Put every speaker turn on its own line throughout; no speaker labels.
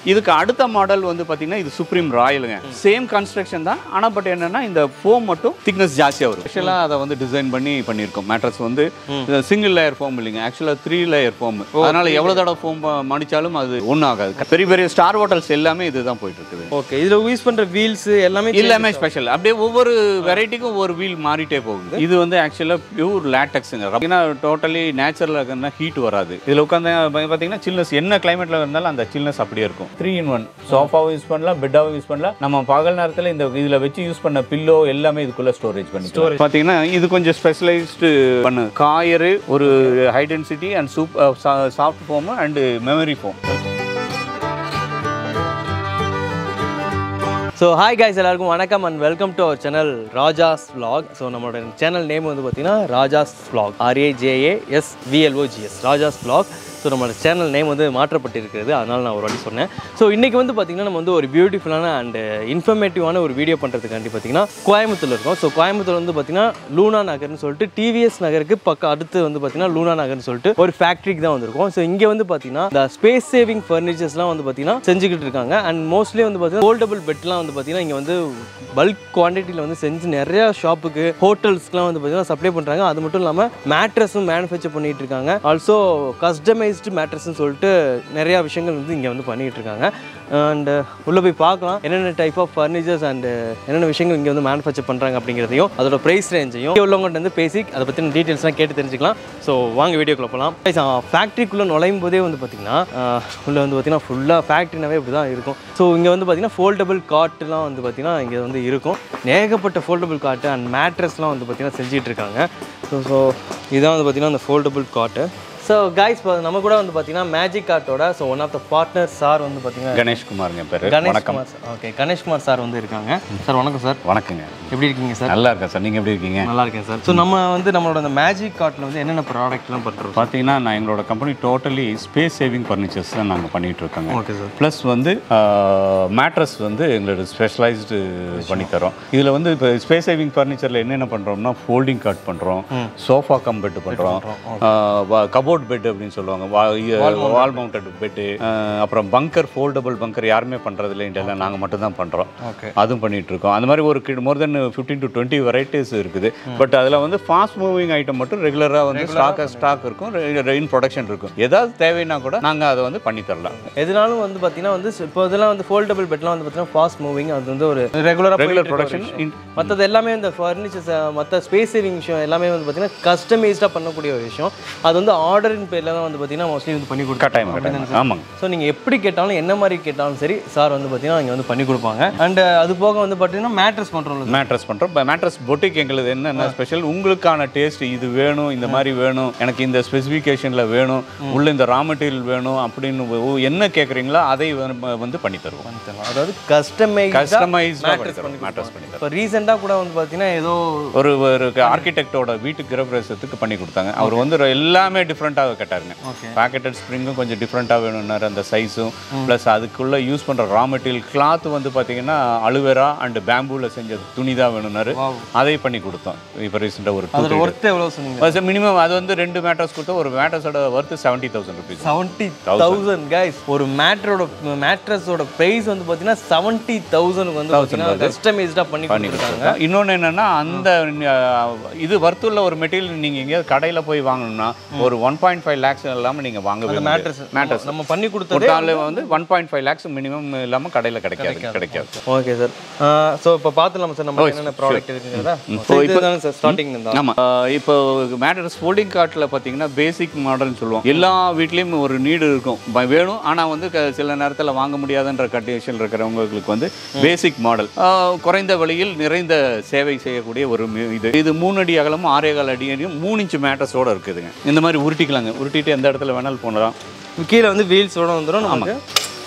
இதுக்கு அடுத்த மாடல் வந்து பார்த்தீங்கன்னா இது சுப்ரீம் ராயலுங்க சேம் கன்ஸ்ட்ரக்ஷன் தான் ஆனால் பட் என்னன்னா இந்த ஃபோம் மட்டும் திக்னஸ் ஜாஸ்தியாக வரும் ஸ்பெஷலாக அதை வந்து டிசைன் பண்ணி பண்ணியிருக்கோம் மேட்ரஸ் வந்து சிங்கிள் லேயர் ஃபோம் இல்லைங்க ஆக்சுவலாக த்ரீ லேயர் ஃபோம் அதனால எவ்வளோ தடவை ஃபோம் மடிச்சாலும் அது ஒன்றும் ஆகாது பெரிய பெரிய ஸ்டார் ஹோட்டல்ஸ் எல்லாமே இதுதான் போயிட்டு இருக்குது
ஓகே இதுல யூஸ் பண்ற வீல்ஸ் எல்லாமே
எல்லாமே ஸ்பெஷல் அப்படியே ஒவ்வொரு வெரைட்டிக்கும் ஒவ்வொரு வீல் மாறிட்டே போகுது இது வந்து ஆக்சுவலாக பியூர் லேட்டக்ஸுங்க அப்படின்னா டோட்டலி நேச்சுரலாக இருக்குன்னா ஹீட் வராது இதில் உட்காந்து பார்த்தீங்கன்னா சில்னஸ் என்ன கிளைமேட்டில் இருந்தாலும் அந்த சில்னஸ் அப்படியே இருக்கும் த்ரீ இன் ஒன் சோஃபாவும் யூஸ் பண்ணலாம் பெட்டாவும் யூஸ் பண்ணலாம் நம்ம பகல் நேரத்தில் இந்த இதில் வச்சு யூஸ் பண்ண பில்லோ எல்லாமே இதுக்குள்ள ஸ்டோரேஜ் பண்ணி பார்த்தீங்கன்னா இது கொஞ்சம் ஸ்பெஷலைஸ்டு பண்ணு காயரு ஒரு high density and super soft foam and memory foam
so hi guys எல்லாருக்கும் வணக்கம் and welcome to our channel Rajas vlog so நம்மளோட சேனல் நேம் வந்து பார்த்தீங்கன்னா Rajas vlog R A J A S V L O G S Rajas vlog so நம்மளோட சேனல் நேம் வந்து மாற்றப்பட்டிருக்கிறது அதனால் நான் ஒரு வாட்டி சொன்னேன் ஸோ இன்றைக்கி வந்து பார்த்திங்கன்னா நம்ம வந்து ஒரு பியூட்டிஃபுல்லான அண்ட் இன்ஃபர்மேட்டிவான ஒரு வீடியோ பண்ணுறதுக்காண்டி பார்த்தீங்கன்னா கோயம்புத்தூர் இருக்கோம் ஸோ கோயம்புத்தூர் வந்து பார்த்திங்கன்னா லூனா நகர்னு சொல்லிட்டு டிவிஎஸ் நகருக்கு பக்கம் அடுத்து வந்து பார்த்திங்கன்னா லூனா நகர்னு சொல்லிட்டு ஒரு ஃபேக்ட்ரிக்கு தான் வந்திருக்கோம் ஸோ இங்கே வந்து பார்த்திங்கன்னா இந்த ஸ்பேஸ் சேவிங் ஃபர்னிச்சர்ஸ்லாம் வந்து பார்த்திங்கன்னா செஞ்சுக்கிட்டு இருக்காங்க அண்ட் மோஸ்ட்லி வந்து பார்த்திங்கன்னா ஃபோல்டபுள் பெட்லாம் வந்து பார்த்திங்கன்னா இங்கே வந்து பல்க் குவான்டிட்டியில் வந்து செஞ்சு நிறையா ஷாப்புக்கு ஹோட்டல்ஸ்க்குலாம் வந்து பார்த்திங்கன்னா சப்ளை பண்ணுறாங்க அது மட்டும் இல்லாமல் மேட்ரஸும் மேனுஃபேக்சர் பண்ணிகிட்டு இருக்காங்க ஆல்சோ கஸ்டமைஸ்டு மேட்ரஸ்னு சொல்லிட்டு நிறையா விஷயங்கள் வந்து இங்கே வந்து பண்ணிகிட்டு இருக்காங்க அண்ட் உள்ளே போய் பார்க்கலாம் என்னென்ன டைப் ஆஃப் ஃபர்னிச்சர்ஸ் அண்ட் என்னென்ன விஷயங்கள் இங்கே வந்து மேனுஃபேக்சர் பண்ணுறாங்க அப்படிங்கிறதையும் அதோட ப்ரைஸ் ரேஞ்சையும் இங்கே உள்ளவங்கள்ட்ட வந்து பேசி அதை பற்றின டீட்டெயில்ஸ்லாம் கேட்டு தெரிஞ்சுக்கலாம் ஸோ வாங்க வீடியோக்குள்ள போகலாம் ஃபேக்ட்ரிக்குள்ளே நுழையும் போதே வந்து பார்த்திங்கன்னா உள்ளே வந்து பார்த்திங்கன்னா ஃபுல்லாக ஃபேக்ட்ரினாவே இப்படி தான் இருக்கும் ஸோ இங்கே வந்து பார்த்திங்கன்னா ஃபோல்டபுள் காட்டுலாம் வந்து பார்த்திங்கன்னா இங்கே வந்து இருக்கும் ஏகப்பட்ட ஃபோல்டபுள் காட்டு அண்ட் மேட்ரஸ்லாம் வந்து பார்த்திங்கன்னா செஞ்சிட்டு இருக்காங்க ஸோ ஸோ இதான் வந்து பார்த்திங்கன்னா அந்த ஃபோல்டபுள் காட்டு ஸோ கைஸ் நம்ம கூட வந்து பார்த்தீங்கன்னா மேஜிக் கார்ட்டோட so one of the partner sir வந்து பார்த்தீங்கன்னா
கணேஷ்குமாருங்க பேர்
Ganesh Kumar sir okay Ganeshkumar sir வந்து இருக்காங்க சார் வணக்கம் சார்
வணக்கங்க
எப்படி இருக்கீங்க சார்
நல்லா இருக்கேன் சார் நீங்கள் எப்படி இருக்கீங்க
நல்லா இருக்கேன் சார் ஸோ நம்ம வந்து நம்மளோட அந்த மேஜிக் கார்ட்டில் வந்து என்னென்ன ப்ராடக்ட்லாம் பண்ணுறோம்
பார்த்தீங்கன்னா நான் எங்களோட company totally space saving furnitures தான் நாங்கள் பண்ணிட்டு இருக்கோங்க
ஓகே சார்
ப்ளஸ் வந்து மேட்ரஸ் வந்து எங்களோட ஸ்பெஷலைஸ்டு பண்ணி தரோம் இதில் வந்து இப்போ ஸ்பேஸ் சேவிங் ஃபர்னிச்சரில் என்னென்ன பண்ணுறோம்னா ஃபோல்டிங் காட் பண்ணுறோம் சோஃபா கம் பெட் பண்ணுறோம் கபோர்ட் பெட் அப்படின்னு சொல்லுவாங்க வால் மவுண்டட் பெட்டு அப்புறம் பங்கர் ஃபோல்டபுள் பங்கர் யாருமே பண்ணுறதில்ல இந்தியாவில் நாங்கள் மட்டும் தான் பண்ணுறோம்
ஓகே
அதுவும் பண்ணிட்டு இருக்கோம் அந்த மாதிரி ஒரு more than fifteen to twenty varieties இருக்குது பட் அதில் வந்து ஃபாஸ்ட் மூவிங் ஐட்டம் மட்டும் ரெகுலராக வந்து ஸ்டாக் ஸ்டாக் இருக்கும் இன் ப்ரொடக்ஷன் இருக்கும் ஏதாவது தேவைன்னா கூட நாங்கள் அதை வந்து பண்ணி தரலாம்
எதுனாலும் வந்து பார்த்தீங்கன்னா வந்து இப்போ இதெல்லாம் வந்து ஃபோல்டபுள் பெட்லாம் வந்து பார்த்தீங்கன்னா ஃபாஸ்ட் மூவிங் அது வந்து ஒரு ரெகுலராக
ரெகுலர் ப்ரொடக்ஷன்
மற்றது எல்லாமே இந்த ஃபர்னிச்சர்ஸ் மற்ற ஸ்பேஸ் சேவிங் விஷயம் எல்லாமே வந்து பார்த்தீங்கன்னா கஸ்டமைஸ்டாக பண்ணக்கூடிய ஒரு விஷயம் அது வந்து ஆர்டரின் பேரில் தான் வந்து பார்த்தீங்கன்னா மோஸ்ட்லி வந்து பண்ணி கொடுக்கும்
கட்டாயம் கட்டாயம் ஆமாங்க
ஸோ நீங்கள் எப்படி கேட்டாலும் என்ன மாதிரி கேட்டாலும் சரி சார் வந்து பார்த்தீங்கன்னா இங்கே வந்து பண்ணி கொடுப்பாங்க அண்ட் அது போக வந்து பார்த்தீங்கன்னா மேட்ரஸ் பண்ணுறோம்
மேட்ரஸ் பண்ணுறோம் மேட்ரஸ் பொட்டிக் எங்களுக்கு என்னென்ன ஸ்பெஷல் உங்களுக்கான டேஸ்ட் இது வேணும் இந்த மாதிரி வேணும் எனக்கு இந்த ஸ்பெசிஃபிகேஷனில் வேணும் உள்ள இந்த ரா மெட்டீரியல் வேணும் அப்படின்னு ஒ- என்ன கேட்குறீங்களோ அதை வந்து- வந்து பண்ணி தருவோம்
அதாவது கஸ்டமைஸ்
கஸ்டமைஸ்டாக மேட்ரஸ் பண்ணி தருவோம்
இப்போ ரீசெண்டாக கூட வந்து பார்த்தீங்கன்னா ஏதோ
ஒரு ஒரு ஆர்கிடெக்டோட வீட்டு கிரகப்பிரவேசத்துக்கு பண்ணி கொடுத்தாங்க அவர் வந்து ஒரு எல்லாமே டிஃப்ரெண்ட்டாக கேட்டாருங்க
Okay.
பேக்கெட்டட் ஸ்ப்ரிங்கும் கொஞ்சம் டிஃப்ரெண்ட்டாக வேணும்னாரு அந்த சைஸும் ப்ளஸ் அதுக்குள்ளே யூஸ் பண்ணுற ரா மெட்டீரியல் கிளாத் வந்து பார்த்தீங்கன்னா அலுவேரா அண்ட் பேம்பூவில் செஞ்ச துணி தான் வேணும்னாரு
Wow.
அதை பண்ணி கொடுத்தோம் இப்போ ரீசெண்டாக ஒரு
அதோட ஒர்த்து எவ்வளோ சொன்னீங்க
மினிமம் அது வந்து ரெண்டு மேட்டர்ஸ் கொடுத்தா ஒரு மேட்டர்ஸோட worth seventy thousand rupees
seventy thousand guys ஒரு மேட்ரோட மேட்ரஸோட ப்ரைஸ் வந்து பார்த்தீங்கன்னா செவன்ட்டி தௌசண்ட் வந்து பார்த்தீங்கன்னா கஸ்டமைஸ்டாக பண்ணி
பண்ணி
கொடுத்துருக்காங்க
கொடுத்தாங்க இன்னொன்று என்னன்னா அந்த அஹ், இது வர்த்துள்ள ஒரு மெட்டீரியல் நீங்கள் எங்கேயாவது கடையில் போய் வாங்கணும்னா ஒரு ஒன் பாயிண்ட் ஃபைவ் லேக்ஸ் இல்லாமல் நீங்கள் வாங்கவே
மேட்ரஸ்
மேட்டர்ஸ்
நம்ம பண்ணி கொடுத்தது
கொடுத்தாலே வந்து one point five lakhs minimum இல்லாமல் கடையில் கிடைக்காது கிடைக்காது
ஓகே சார் ஸோ இப்போ பார்த்துலாமா சார் நம்ம என்னென்ன ப்ராடக்ட் இருக்குங்கிறதா ஸோ இப்போ தானே சார் ஸ்டார்டிங் இருந்தா
ஆமாம் இப்போ மேட்டர்ஸ் ஃபோல்டிங் கார்ட்டில் பார்த்தீங்கன்னா பேசிக் மாடல்னு சொல்லுவோம் எல்லா வீட்லேயும் ஒரு நீடு இருக்கும் ப- வேணும் ஆனால் வந்து க- சில நேரத்தில் வாங்க முடியாதுன்ற கண்டிஷன் இருக்கிறவங்களுக்கு வந்து பேசிக் மாடல் குறைந்த விலையில் நிறைந்த சேவை செய்யக்கூடிய ஒரு மி- இது இது மூணு அடி அகலமும் ஆறே கால் அடி அடியும் மூணு இன்ச்சு மேட்டர்ஸோட இருக்குதுங்க இந்த மாதிரி உருட்டிக்கலாங்க உருட்டிட்டு எந்த இடத்துல வேணாலும் போனலாம்
கீழே வந்து வீல்ஸோட வந்துடும் நமக்கு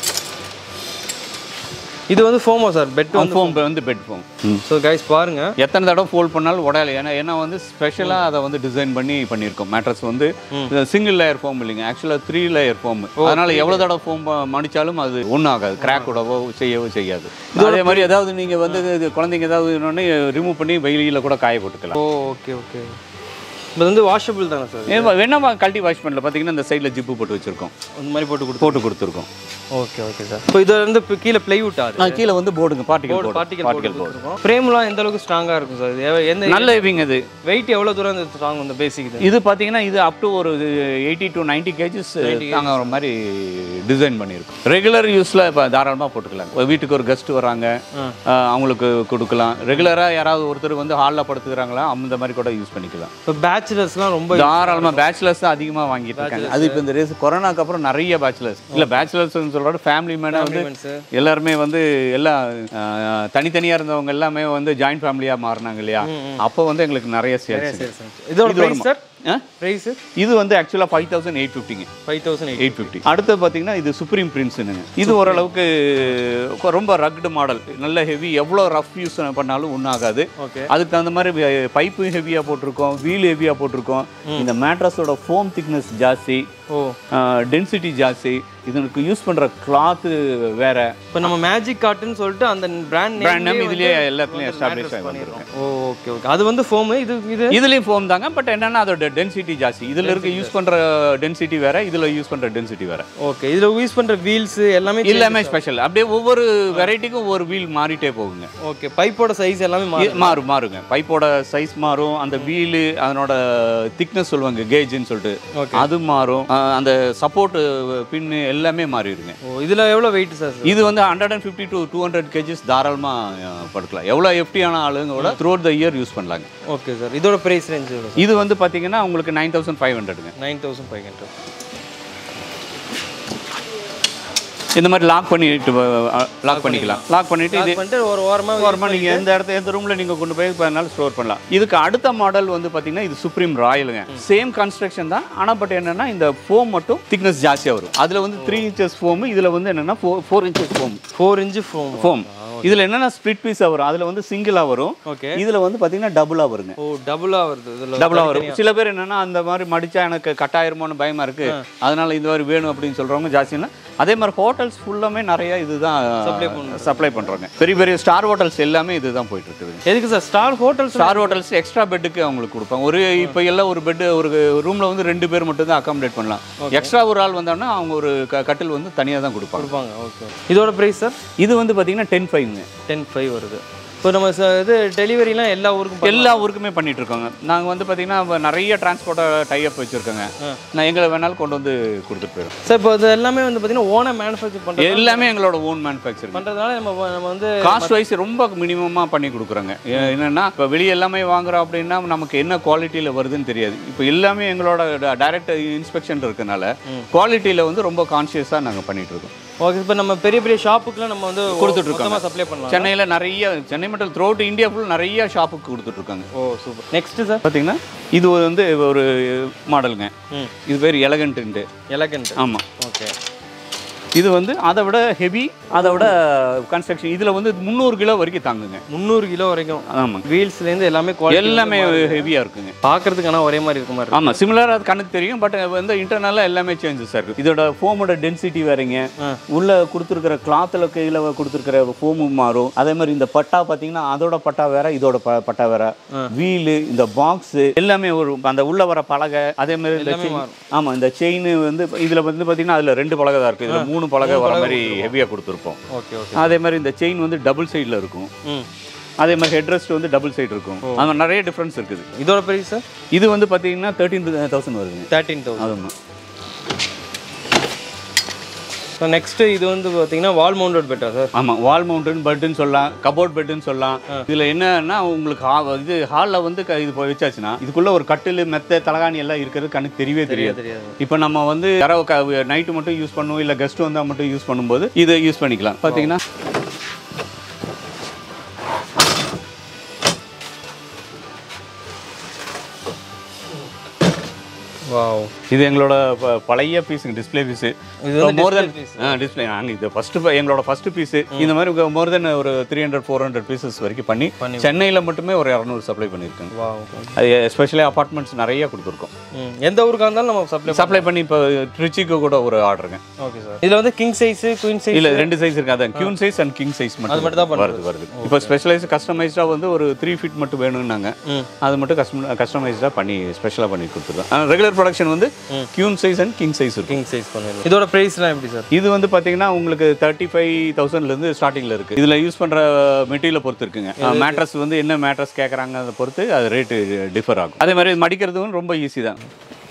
இது வந்து ஃபோமோ சார் பெட் வந்து
ஃபோம் வந்து பெட் ஃபோம்
ஸோ கைஸ் பாருங்க
எத்தனை தடவை ஃபோல்ட் பண்ணாலும் உடையல ஏன்னா ஏன்னா வந்து ஸ்பெஷலாக அதை வந்து டிசைன் பண்ணி பண்ணியிருக்கோம் மேட்ரஸ் வந்து சிங்கிள் லேயர் ஃபோம் இல்லைங்க ஆக்சுவலாக த்ரீ லேயர் ஃபோம் அதனால எவ்வளோ தடவை ஃபோம் மடிச்சாலும் அது ஒன்றும் ஆகாது கிராக் விடவோ செய்யவோ செய்யாது அதே மாதிரி ஏதாவது நீங்கள் வந்து இது குழந்தைங்க ஏதாவது இன்னொன்று ரிமூவ் பண்ணி வெயிலில் கூட காய போட்டுக்கலாம்
ஓ ஓகே ஓகே இது வந்து வாஷபிள் தானே சார்
ஏ, வேணா கழட்டி வாஷ் பண்ணல பார்த்தீங்கன்னா இந்த சைடில் ஜிப்பு போட்டு வச்சிருக்கோம்
இந்த மாதிரி போட்டு கொடுத்து
போட்டு கொடுத்துருக்கோம்
ஓகே ஓகே சார் இப்போ இதில் வந்து இப்போ கீழே பிளைவுட் ஆகுது
நான் கீழே வந்து போர்டுங்க particle
board
board
particle
particle
board
board
கொடுத்துருக்கோம் ஃப்ரேம்லாம் எந்த அளவுக்கு ஸ்ட்ராங்காக இருக்கும் சார் இது எவ- எந்த
நல்ல ஹெவிங்க இது
வெயிட் எவ்வளோ தூரம் இந்த ஸ்ட்ராங் இந்த பேசிக் இது
இது பார்த்தீங்கன்னா இது அப் டு ஒரு எயிட்டி டு நைன்டி கேஜஸ் தாங்குற மாதிரி டிசைன் பண்ணியிருக்கோம் ரெகுலர் யூஸில் இப்போ தாராளமாக போட்டுக்கலாம் இப்போ வீட்டுக்கு ஒரு கெஸ்ட் வராங்க
ம்.
அஹ், அவங்களுக்கு கொடுக்கலாம் ரெகுலராக யாராவது ஒருத்தர் வந்து ஹாலில் படுத்துக்கிறாங்களா அந்த மாதிரி கூட யூஸ் பண்ணிக்கலாம்
இப்போ பேச்சுலர்ஸ்லாம் ரொம்ப
தாராளமாக பேச்சுலர்ஸ் தான் அதிகமாக வாங்கிட்டு இருக்காங்க அது இப்போ இந்த ரேஸ் கொரோனாக்கு அப்புறம் நிறைய பேச்சுலர்ஸ் இல்லை பேச்சுலர்ஸ் சொல்கிறோட ஃபேமிலி மேனே வந்து
சார்
எல்லாருமே வந்து எல்லாம் அஹ், தனித்தனியா இருந்தவங்க எல்லாமே வந்து ஜாயிண்ட் ஃபேமிலியா மாறினாங்க இல்லையா அப்போ வந்து எங்களுக்கு நிறைய சேல்ஸ்
சரி சார் இதோட ப்ரைஸ் சார்
ஆ?
ப்ரைஸ்
இது வந்து ஆக்சுவலாக ஃபைவ் தௌசண்ட் எயிட் ஃபிஃப்டிங்க
five thousand eight
eight fifty அடுத்து பார்த்தீங்கன்னா இது சுப்ரீம் பிரின்ஸ்னுங்க இது ஓரளவுக்கு கொ- ரொம்ப ரக்டு மாடல் நல்ல ஹெவி எவ்வளோ ரஃப் யூஸ் பண்ணாலும் ஒன்றும் ஆகாது
ஓகே
அதுக்கு தகுந்த மாதிரி பைப்பு ஹெவியாக போட்டிருக்கோம் வீல் ஹெவியாக போட்டிருக்கோம் இந்த மேட்ரஸோட ஃபோம் திக்னஸ் ஜாஸ்தி
ஓ
டென்சிட்டி ஜாஸ்தி இதுக்கு யூஸ் பண்ணுற கிளாத்து வேற
இப்போ நம்ம மேஜிக் காட்டுன்னு சொல்லிட்டு அந்த பிராண்ட்
பிராண்ட் நேம் இதுலேயே எல்லாத்துலேயும் எஸ்டாப்ளிஷ் ஆகி வந்திருக்கும்
ஓ ஓகே ஓகே அது வந்து ஃபோமு இது இது
இதுலேயும் ஃபோம் தாங்க பட் என்னன்னா அதோட டென்சிட்டி ஜாஸ்தி இதில் இருக்க யூஸ் பண்ணுற டென்சிட்டி வேற இதில் யூஸ் பண்ணுற டென்சிட்டி வேற
ஓகே இதில் யூஸ் பண்ணுற வீல்ஸ் எல்லாமே
எல்லாமே ஸ்பெஷல் அப்படியே ஒவ்வொரு வெரைட்டிக்கும் ஒவ்வொரு வீல் மாறிட்டே போகுங்க
ஓகே பைப்போட சைஸ் எல்லாமே மாறும்
இ- மாறும் மாறுங்க பைப்போட சைஸ் மாறும் அந்த வீலு அதனோட திக்னஸ் சொல்லுவாங்க கேஜ்னு சொல்லிட்டு
Okay.
அது மாறும் அஹ் அந்த சப்போர்ட் பின்னு எல்லாமே மாறிடுங்க
ஓ இதில் எவ்வளோ வெயிட் சார்
இது வந்து hundred and fifty to two hundred kgs தாராளமாக படுக்கலாம் எவ்வளோ எஃப்டியான ஆளுங்க கூட த்ரூ த இயர் யூஸ் பண்ணலாங்க
ஓகே சார் இதோட ப்ரைஸ் ரேஞ்ச் எவ்வளோ சார்
இது வந்து பார்த்தீங்கன்னா உங்களுக்கு நைன் தௌசண்ட் ஃபைவ் ஹண்ட்ரடுங்க
நைன் தௌசண்ட் ஃபைவ் ஹண்ட்ரட்
இந்த மாதிரி லாக் பண்ணிட்டு லாக் பண்ணிக்கலாம் லாக் பண்ணிட்டு இது
பண்ணிட்டு ஒரு ஓரமாக
ஓரமாக நீங்கள் எந்த இடத்த எந்த ரூமில் நீங்கள் கொண்டு போய் வேணாலும் ஸ்டோர் பண்ணலாம் இதுக்கு அடுத்த மாடல் வந்து பார்த்தீங்கன்னா இது சுப்ரீம் ராயலுங்க சேம் கன்ஸ்ட்ரக்ஷன் தான் ஆனால் பட் என்னன்னா இந்த ஃபோம் மட்டும் திக்னஸ் ஜாஸ்தியாக வரும் அதில் வந்து த்ரீ இன்ச்சஸ் ஃபோம் இதில் வந்து என்னன்னா four four inches foam
four inch foam
foam இதில் என்னன்னா ஸ்ப்ளிட் பீஸாக வரும் அதில் வந்து சிங்கிளாக வரும்
ஓகே
இதில் வந்து பார்த்தீங்கன்னா டபுளாக வருங்க
ஓ டபுளாக வருது இதில்
டபுளாக வரும் சில பேர் என்னன்னா அந்த மாதிரி மடிச்சா எனக்கு கட்டாயிருமோன்னு பயமா இருக்கு அதனால இந்த மாதிரி வேணும் அப்படின்னு சொல்றவங்க ஜாஸ்தினா அதே மாதிரி ஹோட்டல்ஸ் ஃபுல்லாமே நிறைய இதுதான்
Supply பண்றாங்க.
சப்ளை பண்றாங்க பெரிய பெரிய ஸ்டார் ஹோட்டல்ஸ் எல்லாமே இதுதான் போயிட்டு இருக்குது
எதுக்கு sir star hotels
star hotels extra பெட்டுக்கு அவங்களுக்கு கொடுப்பாங்க ஒரு இப்போ எல்லாம் ஒரு பெட் ஒரு ரூம்ல வந்து ரெண்டு பேர் மட்டும் தான் அகாமடேட் பண்ணலாம் எக்ஸ்ட்ரா ஒரு ஆள் வந்தாங்கன்னா அவங்க ஒரு க- கட்டில் வந்து தனியாக தான் கொடுப்பாங்க
கொடுப்பாங்க ஓகே இதோட ப்ரைஸ் சார்
இது வந்து பார்த்தீங்கன்னா டென் ஃபைவ்ங்க
டென் ஃபைவ் வருது இப்போ நம்ம ச- இது டெலிவரிலாம் எல்லா ஊருக்கும் பண்ணலாம்.
எல்லா ஊருக்குமே பண்ணிட்டு இருக்கோங்க நாங்கள் வந்து பார்த்தீங்கன்னா இப்ப நிறைய டிரான்ஸ்போர்ட்டை டைப் வச்சிருக்கோங்க நான் எங்களை வேணாலும் கொண்டு வந்து கொடுத்துட்டு போயிடும்
சார் இப்போ இது எல்லாமே வந்து பார்த்தீங்கன்னா ஓனாக மேனுஃபேக்சர் பண்ணுறது
எல்லாமே எங்களோட ஓன் மேனுஃபேக்சரிங்
பண்ணுறதுனால நம்ம வ- நம்ம வந்து
காஸ்ட் வைஸ் ரொம்ப மினிமமாக பண்ணி கொடுக்குறாங்க ஏ- என்னன்னா இப்போ வெளியே எல்லாமே வாங்குறோம் அப்படின்னா நமக்கு என்ன குவாலிட்டியில் வருதுன்னு தெரியாது இப்போ எல்லாமே எங்களோட டைரக்ட் இன்ஸ்பெக்ஷன் இருக்கனால குவாலிட்டியில் வந்து ரொம்ப கான்ஷியஸாக நாங்கள் பண்ணிட்டு இருக்கோம்
ஓகே இப்போ நம்ம பெரிய பெரிய ஷாப்புக்குலாம் நம்ம வந்து
கொடுத்துட்டு இருக்கோங்க.
சப்ளை பண்ணலாம்
சென்னையில் நிறைய சென்னை மட்டும் த்ரூ அவுட் இந்தியா ஃபுல் நிறைய ஷாப்புக்கு கொடுத்துட்டு இருக்காங்க
ஓ சூப்பர் நெக்ஸ்ட் சார்
பார்த்தீங்கன்னா இது வந்து ஒரு மாடலுங்க
ம்
இது பேர் எலகண்ட்டு
எலகண்ட்
ஆமாம்
ஓகே
இது வந்து அதை விட ஹெவி அதை விட கன்ஸ்ட்ரக்ஷன் இதில் வந்து முந்நூறு கிலோ வரைக்கும் தாங்குங்க
முந்நூறு கிலோ வரைக்கும்
ஆமாங்க
வீல்ஸ்லேருந்து எல்லாமே quality
எல்லாமே ஹெவியாக இருக்குங்க
பார்க்கறதுக்கு ஆனால் ஒரே மாதிரி இருக்க மாதிரி இருக்கு.
ஆமாம் சிமிலராக அது கண்ணுக்கு தெரியும் பட் வந்து இன்டர்னலாக எல்லாமே சேஞ்சஸ் இருக்கு இதோட ஃபோமோட டென்சிட்டி வேறங்க
ஆ.
உள்ள கொடுத்துருக்கிற கிளாத்தில் கீழே கொடுத்துருக்கிற ஃபோமு மாறும் அதே மாதிரி இந்த பட்டா பார்த்தீங்கன்னா அதோட பட்டா வேற இதோட ப- பட்டா வேற வீலு இந்த பாக்ஸ் எல்லாமே ஒரு அந்த உள்ள வர பலகை அதே மாதிரி இந்த
எல்லாமே
chain-
மாறும்.
ஆமா இந்த செயின் வந்து இதுல வந்து பார்த்தீங்கன்னா அதுல ரெண்டு பலகை தான் இருக்கு இதுல மூணு பலகை வர மாதிரி ஹெவியாக கொடுத்துருப்போம்
ஓகே ஓகே
அதே மாதிரி இந்த செயின் வந்து டபுள் சைடில் இருக்கும்
ம்
அதே மாதிரி ஹெட்ரெஸ்ட் வந்து டபுள் சைடு இருக்கும் அது மாதிரி நிறைய டிஃப்ரென்ஸ் இருக்குது
இதோட ப்ரைஸ் சார்
இது வந்து பார்த்தீங்கன்னா தேர்ட்டீன் தௌசண்ட் வருதுங்க
தேர்ட்டீன் தௌசண்ட்
ஆமாம்
ஸோ நெக்ஸ்ட் இது வந்து பார்த்தீங்கன்னா வால் மவுண்டட் பெட்டா சார்
ஆமாம் வால் மவுண்டன் பெட்டுன்னு சொல்லலாம் கபோர்ட் பெட்டுன்னு சொல்லலாம் இதில் என்னன்னா உங்களுக்கு ஹா- இது ஹாலில் வந்து க- இது போய் வச்சாச்சுன்னா இதுக்குள்ள ஒரு கட்டில் மெத்த தலகாணி எல்லாம் இருக்கிறது கண்ணுக்கு தெரியவே தெரியாது
தெரியாது
இப்போ நம்ம வந்து யாரோ நைட்டு மட்டும் யூஸ் பண்ணுவோம் இல்லை கெஸ்ட் வந்தால் மட்டும் யூஸ் பண்ணும்போது இதை யூஸ் பண்ணிக்கலாம் பார்த்தீங்கன்னா
வாவ்
இது எங்களோட ப- பழைய பீஸுங்க டிஸ்ப்ளே பீஸு
இது வந்து
more than
display piece.
Display நாங்கள் இது ஃபர்ஸ்ட் எங்களோட ஃபர்ஸ்ட் பீஸ் இந்த மாதிரி மோர் தென் ஒரு three hundred four hundred pieces வரைக்கும் பண்ணி
பண்ணி-
சென்னையில் மட்டுமே ஒரு இரநூறு சப்ளை பண்ணியிருக்கோங்க
வாவ்
அது எஸ்பெஷலி அப்பார்ட்மெண்ட்ஸ் நிறைய கொடுத்துருக்கோம்
ம் எந்த ஊருக்கா இருந்தாலும் நம்ம சப்ளை
சப்ளை பண்ணி இப்போ ட்ரிச்சிக்கு கூட ஒரு ஆர்டருங்க
ஓகே சார் இதில் வந்து கிங் சைஸ் குயின் சைஸ்
இல்ல ரெண்டு சைஸ் இருக்கு அதான் queen size and king size மட்டும்
மட்டும் தான்
வருது வருது இப்போ ஸ்பெஷலைஸ் கஸ்டமைஸ்டா வந்து ஒரு த்ரீ ஃபீட் மட்டும் வேணும்னாங்க
ம்.
அது மட்டும் கஸ்டம் கஸ்டமைஸ்டா பண்ணி ஸ்பெஷலாக பண்ணி கொடுத்துருக்கோம் ரெகுலர் ப்ரொடக்ஷன் வந்து queen size and king size இருக்கும்
கிங் சைஸ் பண்ணுங்க இதோட ப்ரைஸ்லாம் எப்படி சார்
இது வந்து பாத்தீங்கன்னா உங்களுக்கு தேர்ட்டி ஃபைவ் தௌசண்ட்லேருந்து ஸ்டார்டிங்கில் இருக்குது இதில் யூஸ் பண்ணுற மெட்டீரியலை பொறுத்து இருக்குங்க மேட்ரஸ் வந்து என்ன மேட்ரஸ் கேட்குறாங்க அதை பொறுத்து அது ரேட்டு டிஃபர் ஆகும் அதே மாதிரி மடிக்கிறதும் ரொம்ப ஈஸி தான்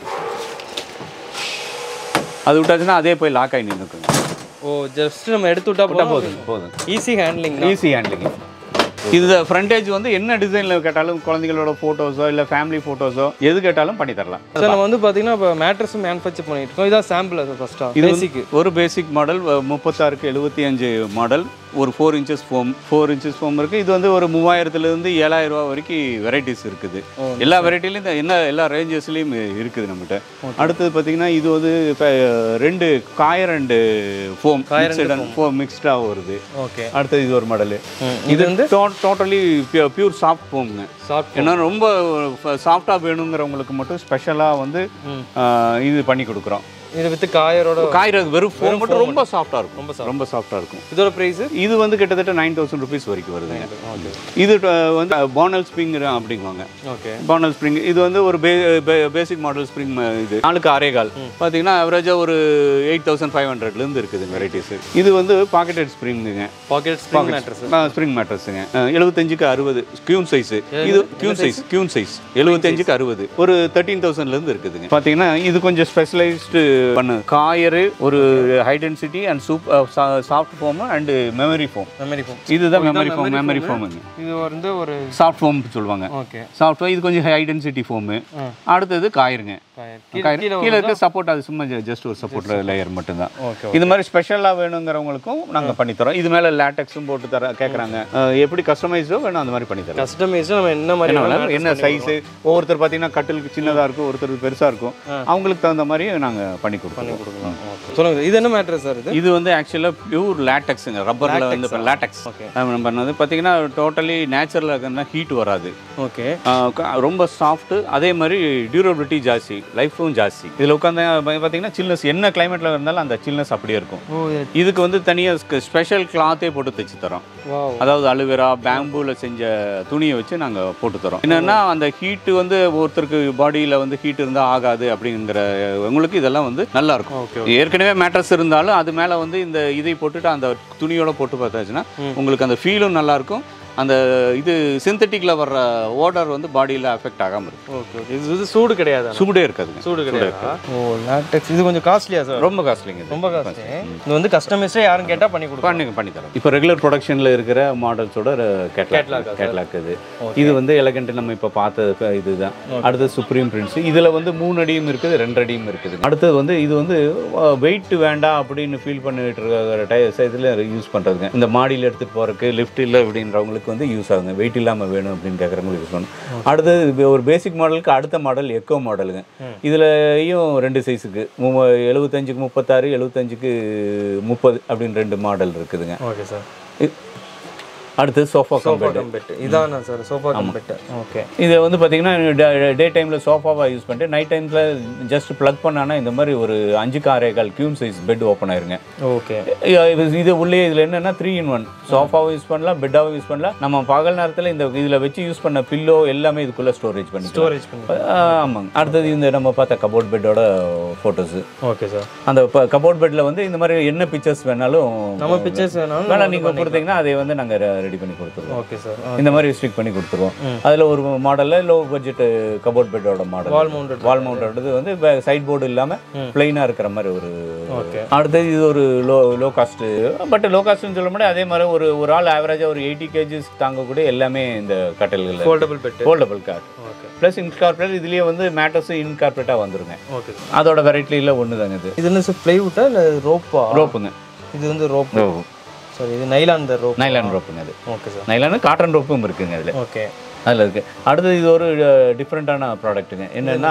அது விட்டாச்சுன்னா அதே போய் லாக் ஆகி நின்றுக்குங்க
ஓ ஜஸ்ட் நம்ம எடுத்து விட்டா போதும்
போதும் போதும்
ஈஸி ஹேண்ட்லிங்
ஈஸி ஹேண்ட்லிங் இது ஃப்ரண்டேஜ் வந்து என்ன டிசைனில் கேட்டாலும் குழந்தைங்களோட ஃபோட்டோஸோ இல்லை ஃபேமிலி ஃபோட்டோஸோ எது கேட்டாலும் பண்ணி தரலாம்
சார் நம்ம வந்து பார்த்தீங்கன்னா இப்போ மேட்ரஸும் மேனுஃபேக்சர் பண்ணிட்டு இருக்கோம் இதான் சாம்பிள் அது ஃபஸ்ட்டாக
இது
பேசிக்
வந்து ஒரு பேசிக் மாடல் முப்பத்தாறுக்கு எழுபத்தி அஞ்சு மாடல் ஒரு four inches foam four inches foam இருக்குது இது வந்து ஒரு மூவாயிரத்துலேருந்து ஏழாயிரம் ரூபா வரைக்கும் வெரைட்டிஸ் இருக்குது எல்லா வெரைட்டிலையும் இந்த என்ன எல்லா ரேஞ்சஸ்லேயும் இருக்குது நம்மகிட்ட அடுத்தது பார்த்தீங்கன்னா இது வந்து இப்போ ரெண்டு காயர் அண்டு ஃபோம் ஃபோம் மிக்ஸ்டாக வருது
ஓகே
அடுத்தது இது ஒரு மாடலு
இது வந்து
டோட்டலி பியூர் சாஃப்ட் ஃபோம்ங்க
சாஃப்ட்
ஏன்னா ரொம்ப சாஃப்டாக வேணுங்கிறவங்களுக்கு மட்டும் ஸ்பெஷலாக வந்து ஆஹ், இது பண்ணி கொடுக்குறோம்
இது வித் காயரோட
காய்றது வெறும் ஃபோம் மட்டும் ரொம்ப சாஃப்டாக இருக்கும்
ரொம்ப
ரொம்ப சாஃப்டாக இருக்கும்
இதோட ப்ரைஸ்
இது வந்து கிட்டத்தட்ட நைன் தௌசண்ட் ருபீஸ் வரைக்கும் வருதுங்க இது ட- வந்து பானல் ஸ்ப்ரிங் அப்படிங்குவாங்க
ஓகே
பானல் ஸ்ப்ரிங் இது வந்து ஒரு பேசிக் மாடல் ஸ்ப்ரிங் இது நாலுக்கு ஆறே கால் பார்த்தீங்கன்னா ஆவரேஜாக ஒரு எயிட் தௌசண்ட் ஃபைவ் ஹண்ட்ரட்லேருந்து இருக்குது வெரைட்டிஸ் இது வந்து பாக்கெட்டட் ஸ்ப்ரிங்குங்க
பாக்கெட் ஸ்ப்ரிங் மேட்ரஸ்
ஸ்ப்ரிங் மேட்ரஸுங்க எழுபத்தஞ்சுக்கு அறுபது கியூன் சைஸ் இது கியூன் சைஸ் கியூன் சைஸ் எழுபத்தஞ்சுக்கு அறுபது ஒரு தேர்ட்டீன் தௌசண்ட்லேருந்து இருக்குதுங்க பார்த்தீங்கன்னா இது கொஞ்சம் ஸ்பெஷலைஸ்டு பண்ணு காயரு ஒரு high density and super soft foam and memory foam
memory foam
இதுதான் மெமரி ஃபோம் மெமரி ஃபோமுங்க
இது வந்து ஒரு
சாஃப்ட் ஃபோம் சொல்லுவாங்க
ஓகே
சாஃப்ட் இது கொஞ்சம் ஹை டென்சிட்டி ஃபோமு அடுத்தது காயிருங்க காயிரு கீழே இருக்க சப்போர்ட் அது சும்மா ஜஸ்ட் ஒரு சப்போர்ட் லேயர் மட்டும்தான்
ஓகே
இது மாதிரி ஸ்பெஷலாக வேணுங்கிறவங்களுக்கும் நாங்கள் பண்ணி தரோம் இது மேலே லேட்டக்ஸும் போட்டு தர கேட்குறாங்க எப்படி கஸ்டமைஸ்டோ வேணும் அந்த மாதிரி பண்ணி தரோம்
கஸ்டமைஸ் நம்ம என்ன மாதிரி
என்ன
வேணாலும்
வேணாலும் என்ன சைஸு ஒவ்வொருத்தர் பார்த்தீங்கன்னா கட்டிலுக்கு சின்னதாக இருக்கும் ஒருத்தருக்கு பெருசாக இருக்கும் அவங்களுக்கு தகுந்த மாதிரி நாங்கள் பண்ணி கொடுப்போம்
கொடுக்கலாம் Okay. சொல்லுங்க இது என்ன மேட்ரஸ் சார் இது
இது வந்து ஆக்சுவலாக பியூர் லேட்டக்ஸுங்க ரப்பரில் வந்து லேட்டக்ஸ்
Okay.
நம்ம பண்ணது பார்த்தீங்கன்னா டோட்டலி நேச்சுரலாக இருக்குன்னா ஹீட் வராது
ஓகே
ஆஹ் க- ரொம்ப சாஃப்ட்டு அதே மாதிரி டியூரபிலிட்டி ஜாஸ்தி லைஃபும் ஜாஸ்தி இதில் உட்காந்து பார்த்தீங்கன்னா சில்னஸ் என்ன கிளைமேட்டில் இருந்தாலும் அந்த சில்னஸ் அப்படியே இருக்கும்
ஓ
இதுக்கு வந்து தனியாக ஸ்பெஷல் கிளாத்தே போட்டு தைச்சு தரோம்
வாவ்
அதாவது அலுவேரா பேம்பூவில் செஞ்ச துணியை வச்சு நாங்கள் போட்டு தரோம் என்னன்னா அந்த ஹீட்டு வந்து ஒருத்தருக்கு பாடியில் வந்து ஹீட் இருந்தால் ஆகாது அப்படிங்கிற உங்களுக்கு இதெல்லாம் வந்து நல்லா இருக்கும்
ஓகே
ஏற்கனவே மேட்ரஸ் இருந்தாலும் அது மேலே வந்து இந்த இதை போட்டுட்டு அந்த துணியோட போட்டு பார்த்தாச்சுன்னா உங்களுக்கு அந்த ஃபீலும் நல்லா இருக்கும் அந்த இது சிந்தட்டிக்கில் வர்ற ஓடர் வந்து பாடியில் அஃபெக்ட் ஆகாமல் இருக்கும்
ஓகே ஓகே இது இது சூடு கிடையாது
சூடே இருக்காதுங்க
சூடு கிடையாது ஓ லேட்டெக்ஸ் இது கொஞ்சம் காஸ்ட்லியா சார்
ரொம்ப காஸ்ட்லிங்க இது
ரொம்ப காஸ்ட்லி இது வந்து கஸ்டமைஸே யாரும் கேட்டா பண்ணி கொடுப்பாங்க
பண்ணி பண்ணி தரோம் இப்போ ரெகுலர் ப்ரொடக்ஷனில் இருக்கிற மாடல்ஸோட கேட்லாக் கேட்லாக் இது இது வந்து எலகண்ட் நம்ம இப்போ பார்த்த ப- இதுதான் அடுத்தது சுப்ரீம் பிரின்ஸ் இதில் வந்து மூணு அடியும் இருக்குது ரெண்டு அடியும் இருக்குது அடுத்தது வந்து இது வந்து வெயிட் வேண்டாம் அப்படின்னு ஃபீல் பண்ணிட்டு இருக்கிற டை இதில் யூஸ் பண்ணுறதுங்க இந்த மாடியில் எடுத்துகிட்டு போகிறதுக்கு லிஃப்ட் இல்லை அப்படின்றவங்களுக்கு வந்து யூஸ் ஆகுங்க வெயிட் இல்லாமல் வேணும் அப்படின்னு கேட்குறவங்களுக்கு யூஸ் பண்ணும் அடுத்தது இது ஒரு பேசிக் மாடலுக்கு அடுத்த மாடல் எக்கோ மாடலுங்க இதுலயும் ரெண்டு சைஸுக்கு எழுபத்தஞ்சுக்கு முப்பத்தாறு எழுபத்தஞ்சுக்கு முப்பது அப்படின்னு ரெண்டு மாடல் இருக்குதுங்க
ஓகே சார்
இ- அடுத்தது சோஃபா
சோஃபா
கம்பெட்
கம்பெட் இதானா சார் சோஃபா கம்பெட் ஓகே
இதை வந்து பார்த்தீங்கன்னா டே டைமில் சோஃபாவாக யூஸ் பண்ணிட்டு நைட் டைமில் ஜஸ்ட் ப்ளக் பண்ணானா இந்த மாதிரி ஒரு அஞ்சுக்கு ஆறே கால் கியூன் சைஸ் பெட் ஓப்பன் ஆயிருங்க
ஓகே
இது- இது உள்ளே இதில் என்னன்னா த்ரீ இன் ஒன் சோஃபாவும் யூஸ் பண்ணலாம் பெட்டாவும் யூஸ் பண்ணலாம் நம்ம பகல் நேரத்தில் இந்த இதில் வச்சு யூஸ் பண்ண பில்லோ எல்லாமே இதுக்குள்ளே ஸ்டோரேஜ் பண்ணி
ஸ்டோரேஜ் பண்ணி
ஆமாங்க அடுத்தது இந்த நம்ம பார்த்த கபோர்ட் பெட்டோட ஃபோட்டோஸு
ஓகே சார்
அந்த கபோர்ட் பெட்டில் வந்து இந்த மாதிரி என்ன பிக்சர்ஸ் வேணாலும்
நம்ம பிக்சர்ஸ் வேணாலும்
வேணா நீங்கள் கொடுத்தீங்கன்னா அதை வந்து நாங்கள் ரெடி பண்ணி கொடுத்துருவோம்
ஓகே சார்
இந்த மாதிரி ஸ்டிக் பண்ணி கொடுத்துருவோம் அதில் ஒரு மாடலில் லோ பட்ஜெட் கபோர்ட் பெட்டோட model
wall mounted
wall mounted வந்து சைட் போர்டு இல்லாமல் பிளைனாக இருக்கிற மாதிரி ஒரு
ஓகே
அடுத்தது இது ஒரு low low cost but low காஸ்ட்னு சொல்ல முடியாது அதே மாதிரி ஒரு ஒரு ஆள் ஆவரேஜாக ஒரு எயிட்டி கேஜிஸ் தாங்கக்கூடிய எல்லாமே இந்த கட்டல்கள்
foldable bed
foldable cot
okay
plus incorporate இதுலேயே வந்து மேட்டர்ஸும் இன்கார்பரேட்டாக வந்துருங்க
ஓகே
அதோட வெரைட்டியில் ஒன்று தாங்க இது
இது என்ன சார் பிளைவுட்டா இல்லை ரோப்பா
ரோப்புங்க
இது வந்து ரோப் சார் இது நைலான் இந்த ரோப்
நைலான் ரோப்புங்க அது
ஓகே சார்
நைலானு காட்டன் ரோப்பும் இருக்குங்க அதில்
ஓகே
அதில் இருக்குது அடுத்தது இது ஒரு டிஃப்ரெண்ட்டான ப்ராடக்ட்டுங்க என்னென்னா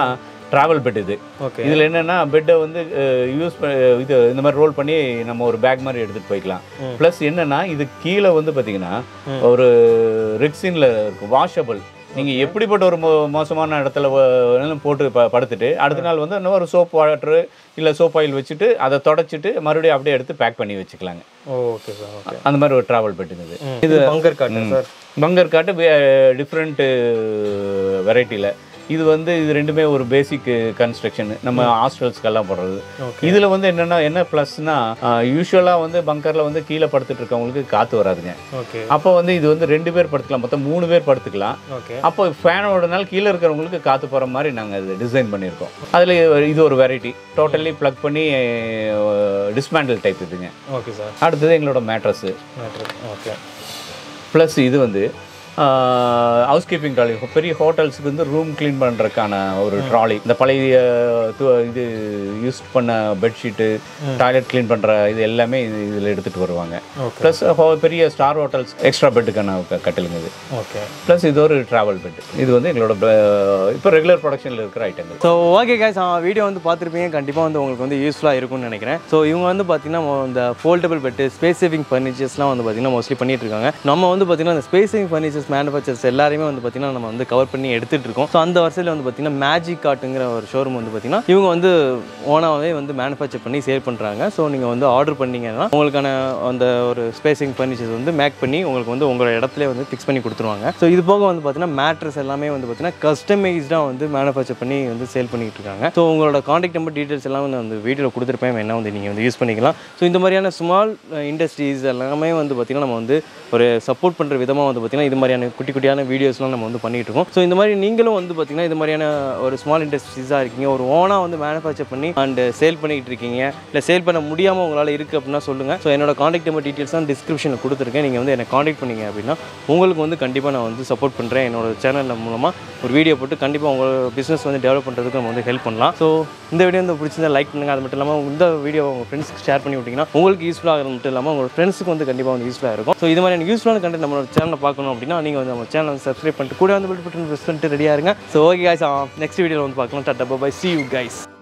ட்ராவல் பெட் இது
ஓகே
இதில் என்னென்னா பெட்டை வந்து யூஸ் இது இந்த மாதிரி ரோல் பண்ணி நம்ம ஒரு பேக் மாதிரி எடுத்துகிட்டு போய்க்கலாம் ப்ளஸ் என்னென்னா இது கீழே வந்து பார்த்தீங்கன்னா ஒரு ரிக்ஸினில் இருக்கும் வாஷபிள் நீங்கள் எப்படிப்பட்ட ஒரு மோ மோசமான இடத்துல வ- வேணாலும் போட்டு ப படுத்துட்டு அடுத்த நாள் வந்து இன்னும் ஒரு சோப் வாட்டரு இல்லை சோப் ஆயில் வச்சுட்டு அதை தொடச்சிட்டு மறுபடியும் அப்படியே எடுத்து பேக் பண்ணி வச்சுக்கலாங்க
ஓகே சார் ஓகே
அந்த மாதிரி ஒரு ட்ராவல் பெட் இது
இது பங்கர் காட்டு சார்
பங்கர் காட்டு டிஃப்ரெண்ட்டு வெரைட்டியில் இது வந்து இது ரெண்டுமே ஒரு பேசிக் கன்ஸ்ட்ரக்ஷன் நம்ம ஹாஸ்டல்ஸ்க்கெல்லாம் போடுறது இதில் வந்து என்னென்னா என்ன ப்ளஸ்னா யூஸ்வலாக வந்து பங்கரில் வந்து கீழே படுத்துட்டு இருக்கவங்களுக்கு காற்று வராதுங்க
ஓகே
அப்போ வந்து இது வந்து ரெண்டு பேர் படுத்துக்கலாம் மொத்தம் மூணு பேர் படுத்துக்கலாம்
ஓகே
அப்போ ஃபேன் ஓடுனால கீழே இருக்கிறவங்களுக்கு காற்று போகிற மாதிரி நாங்கள் இது டிசைன் பண்ணியிருக்கோம் அதில் இது ஒரு வெரைட்டி டோட்டலி ப்ளக் பண்ணி டிஸ்மேண்டில் டைப் இதுங்க
ஓகே சார்
அடுத்தது எங்களோட மேட்ரஸு
ஓகே
ப்ளஸ் இது வந்து ஹவுஸ் கீப்பிங் ட்ராலி பெரிய ஹோட்டல்ஸுக்கு வந்து ரூம் க்ளீன் பண்ணுறதுக்கான ஒரு ட்ராலி இந்த பழைய து- இது யூஸ் பண்ண பெட்ஷீட்டு டாய்லெட் க்ளீன் பண்ணுற இது எல்லாமே இது இதில் எடுத்துகிட்டு வருவாங்க
ஓகே
ப்ளஸ் பெரிய ஸ்டார் ஹோட்டல்ஸ் எக்ஸ்ட்ரா பெட்டுக்கான க- கட்டிலுங்க இது
ஓகே
ப்ளஸ் இது ஒரு ட்ராவல் பெட் இது வந்து எங்களோட இப்போ ரெகுலர் ப்ரொடக்ஷனில் இருக்கிற ஐட்டங்கள்
ஸோ ஓகே கைஸ் வீடியோ வந்து பார்த்துருப்பீங்க கண்டிப்பாக வந்து உங்களுக்கு வந்து யூஸ்ஃபுல்லாக இருக்கும்னு நினைக்கிறேன் ஸோ இவங்க வந்து பார்த்தீங்கன்னா மோ- இந்த ஃபோல்டபுள் பெட்டு ஸ்பேஸ் சேவிங் ஃபர்னிச்சர்ஸ்லாம் வந்து பார்த்தீங்கன்னா மோஸ்ட்லி பண்ணிட்டு இருக்காங்க நம்ம வந்து பார்த்தீங்கன்னா இந்த ஸ்பேஸ் சேவிங் ஃபர்னிச்சர்ஸ் மேனுஃபேக்சர்ஸ் எல்லாருமே வந்து பார்த்தீங்கன்னா நம்ம வந்து கவர் பண்ணி எடுத்துட்டு இருக்கோம் ஸோ அந்த வரிசையில் வந்து பார்த்தீங்கன்னா மேஜிக் காட்டுங்கிற ஒரு ஷோரூம் வந்து பார்த்தீங்கன்னா இவங்க வந்து ஓனாகவே வந்து மேனுஃபேக்சர் பண்ணி சேல் பண்ணுறாங்க ஸோ நீங்கள் வந்து ஆர்டர் பண்ணீங்கன்னா உங்களுக்கான அந்த ஒரு ஸ்பேசிங் ஃபர்னிச்சர்ஸ் வந்து மேக் பண்ணி உங்களுக்கு வந்து உங்களோட இடத்துல வந்து ஃபிக்ஸ் பண்ணி கொடுத்துருவாங்க ஸோ இது போக வந்து பார்த்தீங்கன்னா மேட்ரஸ் எல்லாமே வந்து பார்த்தீங்கன்னா கஸ்டமைஸ்டாக வந்து மேனுஃபேக்சர் பண்ணி வந்து சேல் பண்ணிட்டு இருக்காங்க ஸோ உங்களோட காண்டாக்ட் நம்பர் டீட்டெயில்ஸ் எல்லாம் வந்து அந்த வீடியோவில் கொடுத்துருப்பேன் என்ன வந்து நீங்கள் வந்து யூஸ் பண்ணிக்கலாம் ஸோ இந்த மாதிரியான ஸ்மால் இண்டஸ்ட்ரீஸ் எல்லாமே வந்து பார்த்தீங்கன்னா நம்ம வந்து ஒரு சப்போர்ட் பண்ணுற விதமாக வந்து பார்த்தீங்கன்னா இது மாதிரியான குட்டி குட்டியான வீடியோஸ்லாம் நம்ம வந்து பண்ணிட்டு இருக்கோம் ஸோ இந்த மாதிரி நீங்களும் வந்து பார்த்தீங்கன்னா இது மாதிரியான ஒரு ஸ்மால் இண்டஸ்ட்ரீஸாக இருக்கீங்க ஒரு ஓனாக வந்து மேனுஃபேக்சர் பண்ணி அண்ட் சேல் பண்ணிட்டு இருக்கீங்க இல்லை சேல் பண்ண முடியாமல் உங்களால் இருக்குது அப்படின்னா சொல்லுங்கள் ஸோ என்னோட காண்டாக்ட் நம்பர் டீட்டெயில்ஸ் தான் டிஸ்கிரிப்ஷனில் கொடுத்துருக்கேன் நீங்கள் வந்து என்னை காண்டாக்ட் பண்ணீங்க அப்படின்னா உங்களுக்கு வந்து கண்டிப்பாக நான் வந்து சப்போர்ட் பண்ணுறேன் என்னோட சேனல் மூலமாக ஒரு வீடியோ போட்டு கண்டிப்பாக உங்கள் பிஸ்னஸ் வந்து டெவலப் பண்ணுறதுக்கு நம்ம வந்து ஹெல்ப் பண்ணலாம் ஸோ இந்த வீடியோ வந்து பிடிச்சிருந்தா லைக் பண்ணுங்கள் அது மட்டும் இல்லாமல் இந்த வீடியோ உங்கள் ஃப்ரெண்ட்ஸ்க்கு ஷேர் பண்ணி விட்டிங்கன்னா உங்களுக்கு யூஸ்ஃபுல்லாக ஆகிறது மட்டும் இல்லாமல் உங்கள் ஃப்ரெண்ட்ஸுக்கு வந்து கண்டிப்பாக வந்து யூஸ்ஃபுல்லாக இருக்கும் ஸோ இது மாதிரி யூஸ்ஃபுல்லான கண்டென்ட் நம்மளோட சேனலை பார்க்கணும் அப்படின்னா நீங்கள் வந்து நம்ம சேனல் சப்ஸ்கிரைப் பண்ணிட்டு கூட வந்து பில் பட்டன் ப்ரெஸ் பண்ணிட்டு ரெடியாக இருங்க ஸோ ஓகே கைஸ் நெக்ஸ்ட் வீடியோவில் வந்து பார்க்கலாம் tata bye see you guys